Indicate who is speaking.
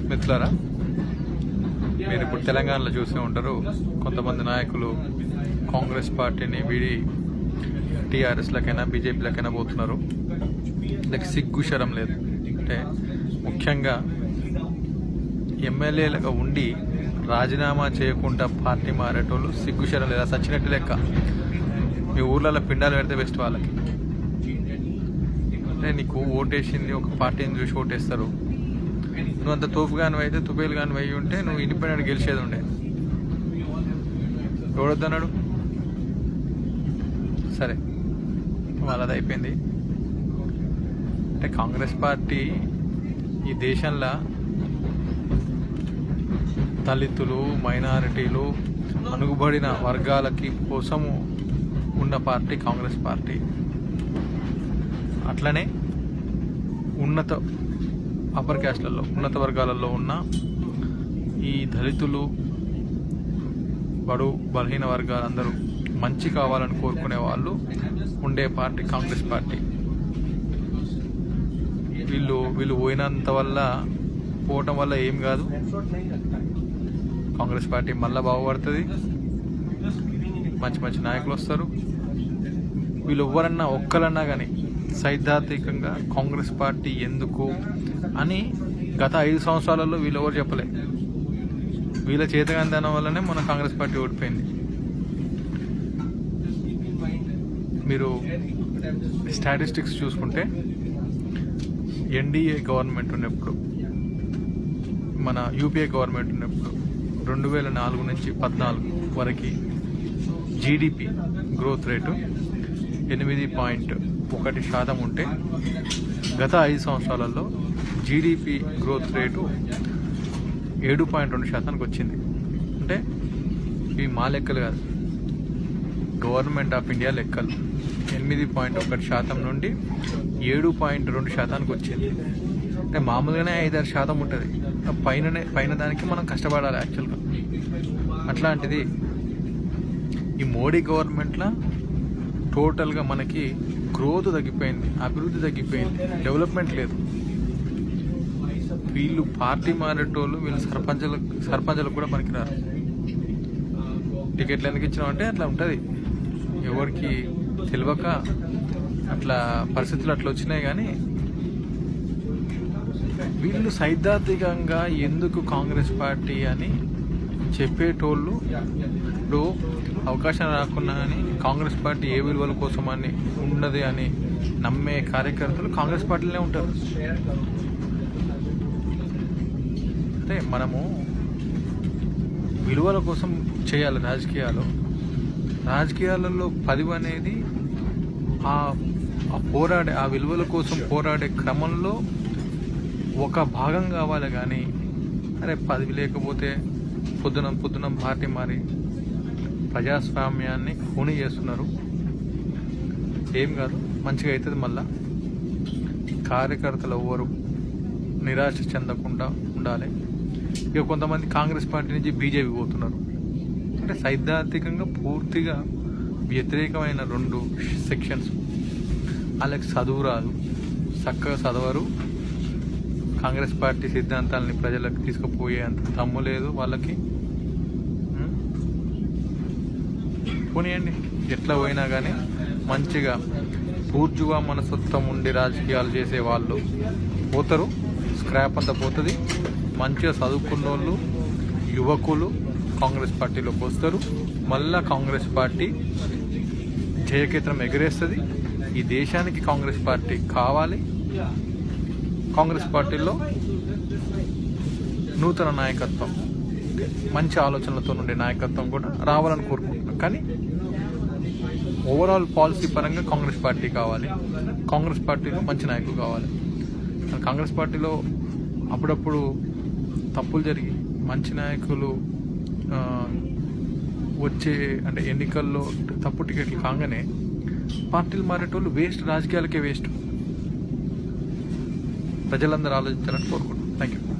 Speaker 1: మిత్రులారా మీరు ఇప్పుడు తెలంగాణలో చూసే ఉంటారు కొంతమంది నాయకులు కాంగ్రెస్ పార్టీని వీడి టీఆర్ఎస్లకైనా బీజేపీలకైనా పోతున్నారు లైక్ సిగ్గు శరం లేదు అంటే ముఖ్యంగా ఎమ్మెల్యేలుగా ఉండి రాజీనామా చేయకుండా పార్టీ మారేటోళ్ళు సిగ్గు శరం లేదు సచ్చినట్టు లెక్క మీ ఊర్లలో పిండాలు పెడితే బెస్ట్ వాళ్ళకి అంటే నీకు ఓటేసింది ఒక పార్టీని చూసి ఓటేస్తారు నువ్వు అంత తోపు కాని అయితే తుపేలు కాని అయి ఉంటే నువ్వు ఇండిపెండెంట్ గెలిచేది ఉండే ఎవడొద్దన్నాడు సరే వాళ్ళది అయిపోయింది అంటే కాంగ్రెస్ పార్టీ ఈ దేశంలో దళితులు మైనారిటీలు అనుగుబడిన వర్గాలకి కోసము ఉన్న పార్టీ కాంగ్రెస్ పార్టీ అట్లనే ఉన్నత అప్పర్ క్యాస్ట్లలో ఉన్నత వర్గాలలో ఉన్న ఈ దళితులు బడు బలహీన వర్గాలందరూ మంచి కావాలని కోరుకునే వాళ్ళు ఉండే పార్టీ కాంగ్రెస్ పార్టీ వీళ్ళు వీళ్ళు పోయినంత వల్ల పోవటం వల్ల ఏం కాదు కాంగ్రెస్ పార్టీ మళ్ళా బాగుపడుతుంది మంచి మంచి నాయకులు వస్తారు వీళ్ళు ఎవరన్నా ఒక్కరన్నా కానీ సైద్ధాంతికంగా కాంగ్రెస్ పార్టీ ఎందుకు అని గత ఐదు సంవత్సరాలలో వీళ్ళు ఎవరు చెప్పలే వీళ్ళ చేతగాంధనం వల్లనే మన కాంగ్రెస్ పార్టీ ఓడిపోయింది మీరు స్టాటిస్టిక్స్ చూసుకుంటే ఎన్డీఏ గవర్నమెంట్ ఉన్నప్పుడు మన యూపీఏ గవర్నమెంట్ ఉన్నప్పుడు రెండు వేల నాలుగు నుంచి పద్నాలుగు వరకు జీడిపి గ్రోత్ రేటు ఎనిమిది పాయింట్ ఒకటి శాతం ఉంటే గత ఐదు సంవత్సరాలలో జీడిపి గ్రోత్ రేటు ఏడు పాయింట్ రెండు శాతానికి వచ్చింది అంటే ఇవి మా లెక్కలు కాదు గవర్నమెంట్ ఆఫ్ ఇండియా లెక్కలు ఎనిమిది పాయింట్ ఒకటి శాతం నుండి ఏడు పాయింట్ రెండు శాతానికి వచ్చింది అంటే మామూలుగానే ఐదారు శాతం ఉంటుంది పైననే పైన దానికి మనం కష్టపడాలి యాక్చువల్గా అట్లాంటిది ఈ మోడీ గవర్నమెంట్లో టోటల్గా మనకి గ్రోత్ తగ్గిపోయింది అభివృద్ధి తగ్గిపోయింది డెవలప్మెంట్ లేదు వీళ్ళు పార్టీ మారేటోళ్ళు వీళ్ళు సర్పంచులు సర్పంచులకు కూడా పనికిరారు టికెట్లు ఎందుకు ఇచ్చినామంటే అట్లా ఉంటుంది ఎవరికి తెలియక అట్లా పరిస్థితులు అట్లా వచ్చినాయి కానీ వీళ్ళు సైద్ధాంతికంగా ఎందుకు కాంగ్రెస్ పార్టీ అని చెప్పేటోళ్ళు ఇప్పుడు అవకాశం రాకున్నా అని కాంగ్రెస్ పార్టీ ఏ విలువల కోసం అని ఉన్నది అని నమ్మే కార్యకర్తలు కాంగ్రెస్ పార్టీలోనే ఉంటారు అంటే మనము విలువల కోసం చేయాలి రాజకీయాలు రాజకీయాలలో పదివి అనేది ఆ ఆ పోరాడే ఆ విలువల కోసం పోరాడే క్రమంలో ఒక భాగం కావాలి కానీ అరే పదవి లేకపోతే పొద్దున పొద్దున పార్టీ మారి ప్రజాస్వామ్యాన్ని ఖూని చేస్తున్నారు ఏం కాదు మంచిగా అవుతుంది మళ్ళా కార్యకర్తలు ఎవరు నిరాశ చెందకుండా ఉండాలి ఇక కొంతమంది కాంగ్రెస్ పార్టీ నుంచి బీజేపీ పోతున్నారు అంటే సైద్ధాంతికంగా పూర్తిగా వ్యతిరేకమైన రెండు సెక్షన్స్ వాళ్ళకి చదువు రాదు చక్కగా చదవరు కాంగ్రెస్ పార్టీ సిద్ధాంతాలని ప్రజలకు తీసుకుపోయే అంత దమ్ము లేదు వాళ్ళకి ఉం? పోనీయండి ఎట్లా పోయినా కానీ మంచిగా పూర్తిగా మనస్తత్వం ఉండి రాజకీయాలు చేసే వాళ్ళు పోతారు స్క్రాప్ అంతా పోతుంది మంచిగా చదువుకున్న వాళ్ళు యువకులు కాంగ్రెస్ పార్టీలోకి వస్తారు మళ్ళా కాంగ్రెస్ పార్టీ జయకేతనం ఎగరేస్తుంది ఈ దేశానికి కాంగ్రెస్ పార్టీ కావాలి కాంగ్రెస్ పార్టీలో నూతన నాయకత్వం మంచి ఆలోచనలతో ఉండే నాయకత్వం కూడా రావాలని కోరుకుంటున్నాం కానీ ఓవరాల్ పాలసీ పరంగా కాంగ్రెస్ పార్టీ కావాలి కాంగ్రెస్ పార్టీలో మంచి నాయకులు కావాలి కాంగ్రెస్ పార్టీలో అప్పుడప్పుడు తప్పులు జరిగి మంచి నాయకులు ఆ, వచ్చే అంటే ఎన్నికల్లో తప్పు టికెట్లు కాగానే పార్టీలు మారేటోళ్ళు వేస్ట్ రాజకీయాలకే వేస్ట్ ప్రజలందరూ ఆలోచించాలని కోరుకుంటున్నాను థ్యాంక్ యూ